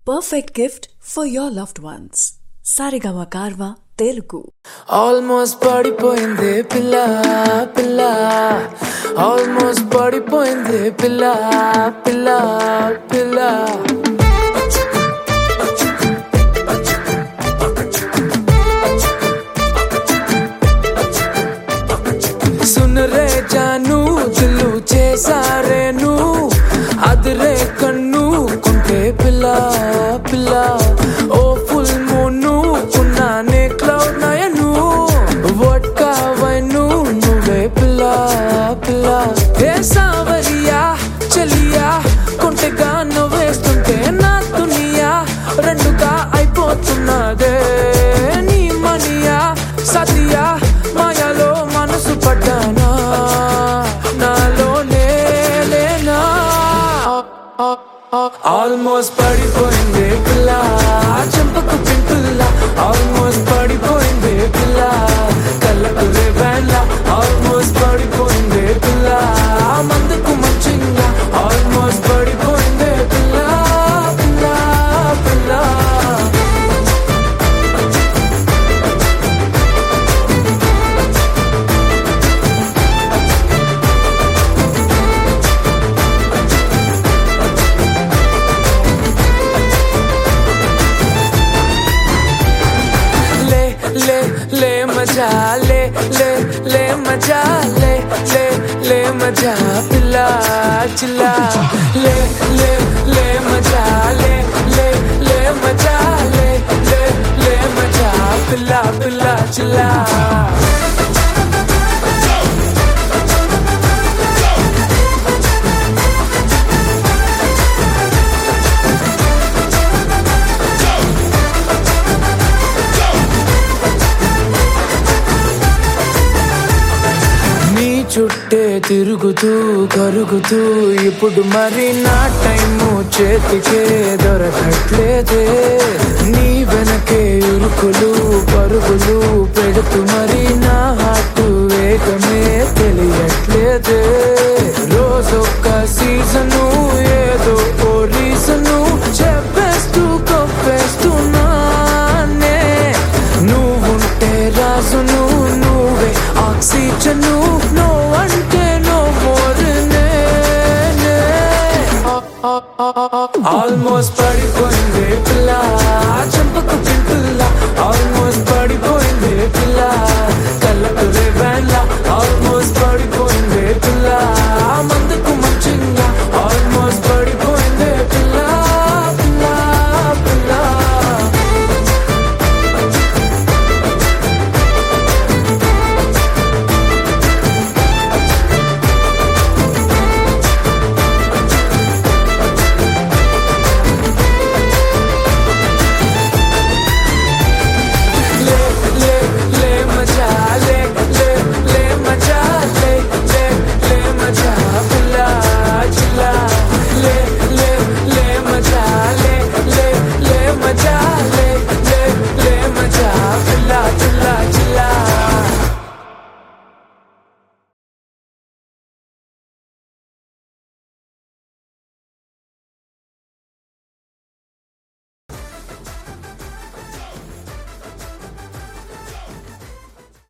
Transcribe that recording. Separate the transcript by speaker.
Speaker 1: perfect gift for your loved ones. Sarigama Karva Telugu.
Speaker 2: Almost పడిపోయింది పిల్ల పిల్ల almost పడిపోయింది పిల్ల పిల్ల పిల్ల సున్ రే జాను దిల్లు చేసారేను అదిరే కన్ను కొంటే పిల్ల పిల్ల ఓ ఫుల్ మూను ఉన్నానే క్లౌడ్ నయను వడ్కా వైను నువ్వే పిల్ల పిల్ల ఏ సావరియా చెలియా కొంటెగా నవ్వేస్తుంటే నా దునియా రెండుగా అయిపోతున్నదే నీ మనియా సతియా మాయలో మనసు పడ్డానా నాలోనే లేనా ఆల్మోస్ట్ పడిపోయింది పిల్ల చెంపకు పింపుల్ల ఆల్మోస్ట్ పడిపోయింది పిల్ల కళ్ళకు రేవాన్ల ఆల్మోస్ట్ పడిపోయింది పిల్ల మందుకు మంచిగా ఆల్మోస్ట్ పడిపోయింది పిల్ల పిల్ల పిల్ల ले ले ले मजा ले ले ले मजा ले ले ले मजा पिला चिल्ला ले ले ले मजा ले ले ले मजा ले ले ले मजा पिला पिला चिल्ला నీ చుట్టే తిరుగుతూ కరుగుతూ ఇప్పుడు మరి నా టైము చేతికే దొరకట్లేదే నీ వెనకే ఇరుకులు పరుగులు పెడుతూ మరి నా హార్ట్ వేగమే తెలియట్లేదే రోజొక్క సీజను ఏదో ఓ రీజను చెప్పేస్తూ కొప్పేస్తున్నానే నువ్వుంటే రాజును నువ్వే ఆక్సిజన్ నో అంటే నో మోర్ ఆల్మోస్ట్ పడిపోయింది పిల్ల